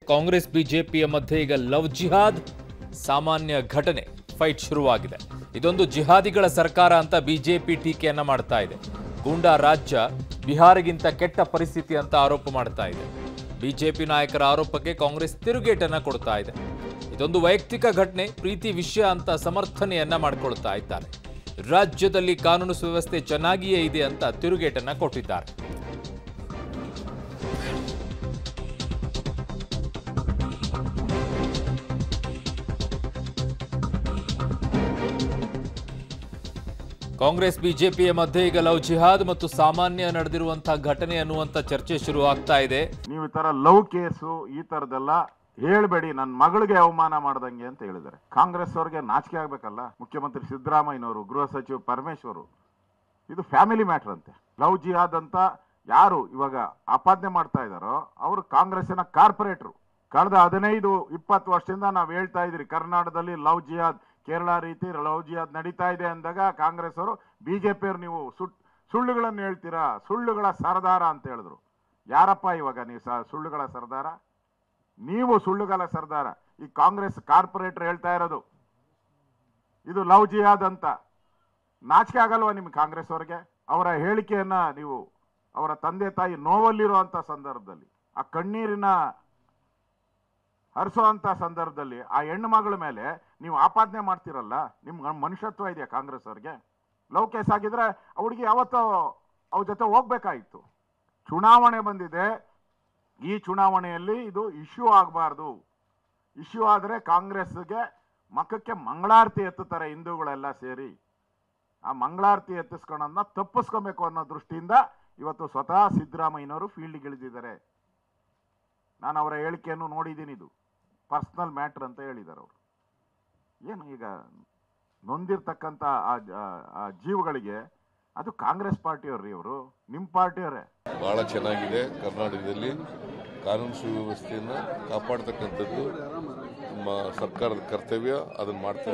ಕಾಂಗ್ರೆಸ್ ಬಿಜೆಪಿಯ ಮಧ್ಯೆ ಈಗ ಲವ್ ಜಿಹಾದ್ ಸಾಮಾನ್ಯ ಘಟನೆ ಫೈಟ್ ಶುರುವಾಗಿದೆ ಇದೊಂದು ಜಿಹಾದಿಗಳ ಸರ್ಕಾರ ಅಂತ ಬಿಜೆಪಿ ಟೀಕೆಯನ್ನ ಮಾಡ್ತಾ ಇದೆ ಗೂಂಡಾ ರಾಜ್ಯ ಬಿಹಾರಿಗಿಂತ ಕೆಟ್ಟ ಪರಿಸ್ಥಿತಿ ಅಂತ ಆರೋಪ ಮಾಡ್ತಾ ಇದೆ ಬಿಜೆಪಿ ನಾಯಕರ ಆರೋಪಕ್ಕೆ ಕಾಂಗ್ರೆಸ್ ತಿರುಗೇಟನ್ನ ಕೊಡ್ತಾ ಇದೆ ಇದೊಂದು ವೈಯಕ್ತಿಕ ಘಟನೆ ಪ್ರೀತಿ ವಿಷಯ ಅಂತ ಸಮರ್ಥನೆಯನ್ನ ಮಾಡಿಕೊಳ್ತಾ ಇದ್ದಾರೆ ರಾಜ್ಯದಲ್ಲಿ ಕಾನೂನು ಸುವ್ಯವಸ್ಥೆ ಚೆನ್ನಾಗಿಯೇ ಇದೆ ಅಂತ ತಿರುಗೇಟನ್ನ ಕೊಟ್ಟಿದ್ದಾರೆ ಕಾಂಗ್ರೆಸ್ ಬಿಜೆಪಿಯ ಮಧ್ಯೆ ಈಗ ಲವ್ ಜಿಹಾದ್ ಮತ್ತು ಸಾಮಾನ್ಯ ನಡೆದಿರುವಂತಹ ಘಟನೆ ಅನ್ನುವಂತ ಚರ್ಚೆ ಶುರು ಆಗ್ತಾ ಇದೆ ನೀವು ಈ ತರ ಲವ್ ಕೇಸು ಈ ತರದೆಲ್ಲ ಹೇಳ್ಬೇಡಿ ನನ್ನ ಮಗಳಿಗೆ ಅವಮಾನ ಮಾಡ್ದಂಗೆ ಅಂತ ಹೇಳಿದ್ದಾರೆ ಕಾಂಗ್ರೆಸ್ ಅವ್ರಿಗೆ ನಾಚಿಕೆ ಆಗ್ಬೇಕಲ್ಲ ಮುಖ್ಯಮಂತ್ರಿ ಸಿದ್ದರಾಮಯ್ಯನವರು ಗೃಹ ಸಚಿವ ಪರಮೇಶ್ವರು ಇದು ಫ್ಯಾಮಿಲಿ ಮ್ಯಾಟರ್ ಅಂತೆ ಲವ್ ಜಿಹಾದ್ ಅಂತ ಯಾರು ಇವಾಗ ಆಪಾದನೆ ಮಾಡ್ತಾ ಇದ್ದಾರೋ ಅವರು ಕಾಂಗ್ರೆಸ್ಸಿನ ಕಾರ್ಪೊರೇಟ್ರು ಕಳೆದ ಹದಿನೈದು ಇಪ್ಪತ್ತು ವರ್ಷದಿಂದ ನಾವು ಹೇಳ್ತಾ ಇದ್ರಿ ಕರ್ನಾಟಕದಲ್ಲಿ ಲವ್ ಜಿಹಾದ್ ಕೇರಳ ರೀತಿ ಲವ್ ಜಿಹಾದ್ ನಡೀತಾ ಇದೆ ಅಂದಾಗ ಕಾಂಗ್ರೆಸ್ ಅವರು ಬಿಜೆಪಿಯವ್ರು ನೀವು ಸುಟ್ ಸುಳ್ಳುಗಳನ್ನು ಹೇಳ್ತೀರಾ ಸುಳ್ಳುಗಳ ಸರದಾರ ಅಂತ ಹೇಳಿದ್ರು ಯಾರಪ್ಪ ಇವಾಗ ನೀವು ಸ ಸುಳ್ಳುಗಳ ಸರದಾರ ನೀವು ಸುಳ್ಳುಗಳ ಸರ್ದಾರ ಈ ಕಾಂಗ್ರೆಸ್ ಕಾರ್ಪೊರೇಟರ್ ಹೇಳ್ತಾ ಇರೋದು ಇದು ಲವ್ ಜಿಹಾದ್ ಅಂತ ನಾಚಿಕೆ ಆಗಲ್ವಾ ನಿಮ್ಗೆ ಕಾಂಗ್ರೆಸ್ ಅವ್ರಿಗೆ ಅವರ ಹೇಳಿಕೆಯನ್ನ ನೀವು ಅವರ ತಂದೆ ತಾಯಿ ನೋವಲ್ಲಿರುವಂತ ಸಂದರ್ಭದಲ್ಲಿ ಆ ಕಣ್ಣೀರಿನ ಹರಿಸುವಂತ ಸಂದರ್ಭದಲ್ಲಿ ಆ ಹೆಣ್ಣು ಮಗಳ ಮೇಲೆ ನೀವು ಆಪಾದನೆ ಮಾಡ್ತಿರಲ್ಲ ನಿಮ್ಗೆ ಮನುಷ್ಯತ್ವ ಇದೆಯಾ ಕಾಂಗ್ರೆಸ್ ಅವ್ರಿಗೆ ಲವ್ ಕೇಸ್ ಆಗಿದ್ರೆ ಆ ಹುಡುಗಿ ಯಾವತ್ತೋ ಅವ್ರ ಜೊತೆ ಹೋಗ್ಬೇಕಾಗಿತ್ತು ಚುನಾವಣೆ ಬಂದಿದೆ ಈ ಚುನಾವಣೆಯಲ್ಲಿ ಇದು ಇಶ್ಯೂ ಆಗಬಾರ್ದು ಇಶ್ಯೂ ಆದರೆ ಕಾಂಗ್ರೆಸ್ಗೆ ಮಕ್ಕಕ್ಕೆ ಮಂಗಳಾರತಿ ಎತ್ತುತ್ತಾರೆ ಹಿಂದೂಗಳೆಲ್ಲ ಸೇರಿ ಆ ಮಂಗಳಾರತಿ ಎತ್ತಿಸ್ಕೊಳ್ಳೋದನ್ನ ತಪ್ಪಿಸ್ಕೊಬೇಕು ಅನ್ನೋ ದೃಷ್ಟಿಯಿಂದ ಇವತ್ತು ಸ್ವತಃ ಸಿದ್ದರಾಮಯ್ಯನವರು ಫೀಲ್ಡ್ಗೆ ಇಳಿದಿದ್ದಾರೆ ನಾನು ಅವರ ಹೇಳಿಕೆಯನ್ನು ನೋಡಿದ್ದೀನಿ ಇದು ಪರ್ಸನಲ್ ಮ್ಯಾಟ್ರ್ ಅಂತ ಹೇಳಿದ್ದಾರೆ ಅವರು ಏನು ಈಗ ನೊಂದಿರ್ತಕ್ಕಂಥ ಆ ಆ- ಆ ಜೀವಗಳಿಗೆ ಅದು ಕಾಂಗ್ರೆಸ್ ಪಾರ್ಟಿಯವ್ರಿ ಇವರು ನಿಮ್ಮ ಪಾರ್ಟಿಯವರೇ ಬಹಳ ಚೆನ್ನಾಗಿದೆ ಕರ್ನಾಟಕದಲ್ಲಿ ಕಾನೂನು ಸುವ್ಯವಸ್ಥೆಯನ್ನು ಕಾಪಾಡ್ತಕ್ಕಂಥದ್ದು ನಮ್ಮ ಸರ್ಕಾರದ ಕರ್ತವ್ಯ ಅದನ್ನು ಮಾಡ್ತಾ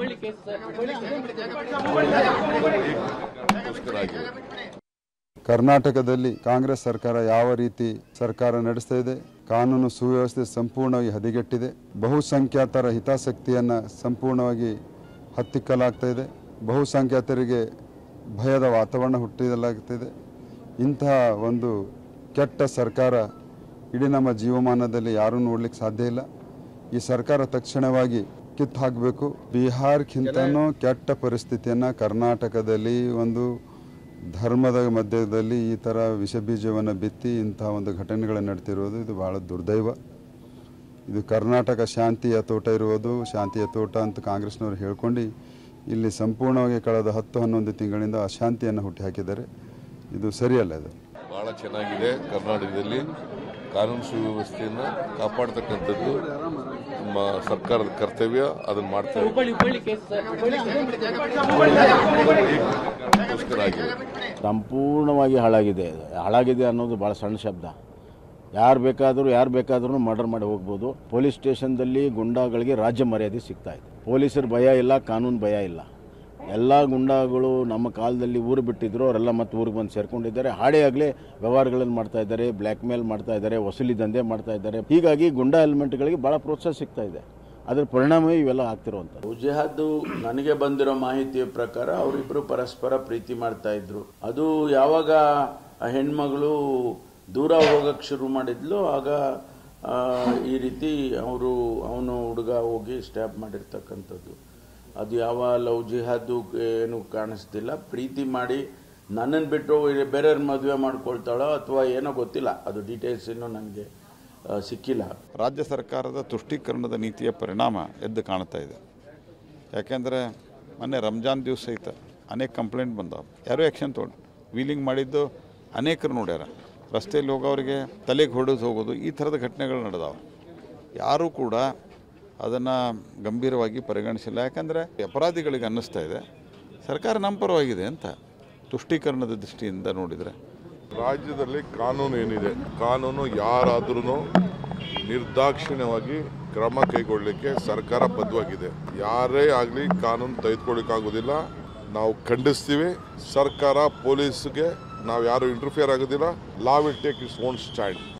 ಅದಕ್ಕೋಸ್ಕರ ಆಗಿದೆ ಕರ್ನಾಟಕದಲ್ಲಿ ಕಾಂಗ್ರೆಸ್ ಸರ್ಕಾರ ಯಾವ ರೀತಿ ಸರ್ಕಾರ ನಡೆಸ್ತಾ ಇದೆ ಕಾನೂನು ಸುವ್ಯವಸ್ಥೆ ಸಂಪೂರ್ಣವಾಗಿ ಹದಗೆಟ್ಟಿದೆ ಬಹುಸಂಖ್ಯಾತರ ಹಿತಾಸಕ್ತಿಯನ್ನು ಸಂಪೂರ್ಣವಾಗಿ ಹತ್ತಿಕ್ಕಲಾಗ್ತಾ ಇದೆ ಬಹುಸಂಖ್ಯಾತರಿಗೆ ಭಯದ ವಾತಾವರಣ ಹುಟ್ಟಿಸಲಾಗ್ತಿದೆ ಇಂತಹ ಒಂದು ಕೆಟ್ಟ ಸರ್ಕಾರ ಇಡೀ ನಮ್ಮ ಜೀವಮಾನದಲ್ಲಿ ಯಾರೂ ನೋಡ್ಲಿಕ್ಕೆ ಸಾಧ್ಯ ಇಲ್ಲ ಈ ಸರ್ಕಾರ ತಕ್ಷಣವಾಗಿ ಕಿತ್ತು ಹಾಕಬೇಕು ಬಿಹಾರ್ಕ್ಕಿಂತನೂ ಕೆಟ್ಟ ಪರಿಸ್ಥಿತಿಯನ್ನು ಕರ್ನಾಟಕದಲ್ಲಿ ಒಂದು ಧರ್ಮದ ಮಧ್ಯದಲ್ಲಿ ಈ ಥರ ವಿಷಬೀಜವನ್ನು ಬಿತ್ತಿ ಇಂತಹ ಒಂದು ಘಟನೆಗಳು ನಡ್ತಿರೋದು ಇದು ಬಹಳ ದುರ್ದೈವ ಇದು ಕರ್ನಾಟಕ ಶಾಂತಿಯ ತೋಟ ಇರುವುದು ಶಾಂತಿಯ ತೋಟ ಅಂತ ಕಾಂಗ್ರೆಸ್ನವರು ಹೇಳ್ಕೊಂಡು ಇಲ್ಲಿ ಸಂಪೂರ್ಣವಾಗಿ ಕಳೆದ ಹತ್ತು ಹನ್ನೊಂದು ತಿಂಗಳಿಂದ ಅಶಾಂತಿಯನ್ನು ಹುಟ್ಟಿ ಹಾಕಿದ್ದಾರೆ ಇದು ಸರಿಯಲ್ಲ ಇದು ಬಹಳ ಚೆನ್ನಾಗಿದೆ ಕರ್ನಾಟಕದಲ್ಲಿ ಕಾನೂನು ಸುವ್ಯವಸ್ಥೆಯನ್ನು ಕಾಪಾಡ್ತಕ್ಕಂಥದ್ದು ನಮ್ಮ ಸರ್ಕಾರದ ಕರ್ತವ್ಯ ಅದನ್ನು ಮಾಡ್ತಾ ಅದಕ್ಕೋಸ್ಕರ ಆಗಿದೆ ಸಂಪೂರ್ಣವಾಗಿ ಹಾಳಾಗಿದೆ ಹಾಳಾಗಿದೆ ಅನ್ನೋದು ಭಾಳ ಸಣ್ಣ ಶಬ್ದ ಯಾರು ಬೇಕಾದರೂ ಯಾರು ಬೇಕಾದ್ರೂ ಮರ್ಡರ್ ಮಾಡಿ ಹೋಗ್ಬೋದು ಪೊಲೀಸ್ ಸ್ಟೇಷನ್ದಲ್ಲಿ ಗುಂಡಾಗಳಿಗೆ ರಾಜ್ಯ ಮರ್ಯಾದೆ ಸಿಗ್ತಾ ಇದೆ ಪೊಲೀಸರ ಭಯ ಇಲ್ಲ ಕಾನೂನು ಭಯ ಇಲ್ಲ ಎಲ್ಲ ಗುಂಡಾಗಳು ನಮ್ಮ ಕಾಲದಲ್ಲಿ ಊರು ಬಿಟ್ಟಿದ್ರು ಅವರೆಲ್ಲ ಮತ್ತೆ ಊರಿಗೆ ಬಂದು ಸೇರ್ಕೊಂಡಿದ್ದಾರೆ ಹಾಡೇ ಆಗಲೇ ವ್ಯವಹಾರಗಳನ್ನು ಮಾಡ್ತಾ ಇದ್ದಾರೆ ಬ್ಲ್ಯಾಕ್ ಮೇಲ್ ಮಾಡ್ತಾ ಇದ್ದಾರೆ ವಸೂಲಿ ದಂಧೆ ಮಾಡ್ತಾ ಇದ್ದಾರೆ ಹೀಗಾಗಿ ಗುಂಡಾ ಎಲಿಮೆಂಟ್ಗಳಿಗೆ ಭಾಳ ಪ್ರೋತ್ಸಾಹ ಸಿಗ್ತಾ ಇದೆ ಅದರ ಪರಿಣಾಮವೇ ಇವೆಲ್ಲ ಆಗ್ತಿರುವಂಥದ್ದು ಜಿಹಾದ್ ನನಗೆ ಬಂದಿರೋ ಮಾಹಿತಿಯ ಪ್ರಕಾರ ಅವರಿಬ್ಬರು ಪರಸ್ಪರ ಪ್ರೀತಿ ಮಾಡ್ತಾ ಇದ್ರು ಅದು ಯಾವಾಗ ಆ ಹೆಣ್ಮಗಳು ದೂರ ಹೋಗಕ್ಕೆ ಶುರು ಮಾಡಿದ್ಲು ಆಗ ಆ, ಈ ರೀತಿ ಅವರು ಅವನು ಹುಡುಗ ಹೋಗಿ ಸ್ಟ್ಯಾಪ್ ಮಾಡಿರ್ತಕ್ಕಂಥದ್ದು ಅದು ಯಾವ ಲವ್ ಜಿಹಾದು ಏನು ಕಾಣಿಸ್ತಿಲ್ಲ ಪ್ರೀತಿ ಮಾಡಿ ನನ್ನನ್ನು ಬಿಟ್ಟು ಬೇರೆಯವ್ರ ಮದುವೆ ಮಾಡ್ಕೊಳ್ತಾಳೋ ಅಥವಾ ಏನೋ ಗೊತ್ತಿಲ್ಲ ಅದು ಡೀಟೇಲ್ಸ್ ಇನ್ನೂ ನನಗೆ ಆ, ಸಿಕ್ಕಿಲ್ಲ ರಾಜ್ಯ ಸರ್ಕಾರದ ತುಷ್ಟೀಕರಣದ ನೀತಿಯ ಪರಿಣಾಮ ಎದ್ದು ಕಾಣ್ತಾ ಇದೆ ಯಾಕೆಂದರೆ ಮೊನ್ನೆ ರಂಜಾನ್ ದಿವಸ ಸಹಿತ ಅನೇಕ ಕಂಪ್ಲೇಂಟ್ ಬಂದಾವ ಯಾರೂ ಆ್ಯಕ್ಷನ್ ತೊಗೊಂಡು ವೀಲಿಂಗ್ ಮಾಡಿದ್ದು ಅನೇಕರು ನೋಡ್ಯಾರ ರಸ್ತೆಯಲ್ಲಿ ಹೋಗೋರಿಗೆ ತಲೆಗೆ ಹೊಡೆದು ಹೋಗೋದು ಈ ಥರದ ಘಟನೆಗಳು ನಡೆದಾವೆ ಯಾರೂ ಕೂಡ ಅದನ್ನು ಗಂಭೀರವಾಗಿ ಪರಿಗಣಿಸಿಲ್ಲ ಯಾಕಂದರೆ ಅಪರಾಧಿಗಳಿಗೆ ಅನ್ನಿಸ್ತಾ ಇದೆ ಸರ್ಕಾರ ನಮ್ಮ ಪರವಾಗಿದೆ ಅಂತ ತುಷ್ಟೀಕರಣದ ದೃಷ್ಟಿಯಿಂದ ನೋಡಿದರೆ ರಾಜ್ಯದಲ್ಲಿ ಕಾನೂನು ಏನಿದೆ ಕಾನೂನು ಯಾರಾದ್ರೂ ನಿರ್ದಾಕ್ಷಿಣ್ಯವಾಗಿ ಕ್ರಮ ಕೈಗೊಳ್ಳಲಿಕ್ಕೆ ಸರ್ಕಾರ ಬದ್ಧವಾಗಿದೆ ಯಾರೇ ಆಗಲಿ ಕಾನೂನು ತೆಗೆದುಕೊಳ್ಳಿಕ್ಕಾಗೋದಿಲ್ಲ ನಾವು ಖಂಡಿಸ್ತೀವಿ ಸರ್ಕಾರ ಪೊಲೀಸ್ಗೆ ನಾವು ಯಾರು ಇಂಟರ್ಫಿಯರ್ ಆಗೋದಿಲ್ಲ law will take its own stand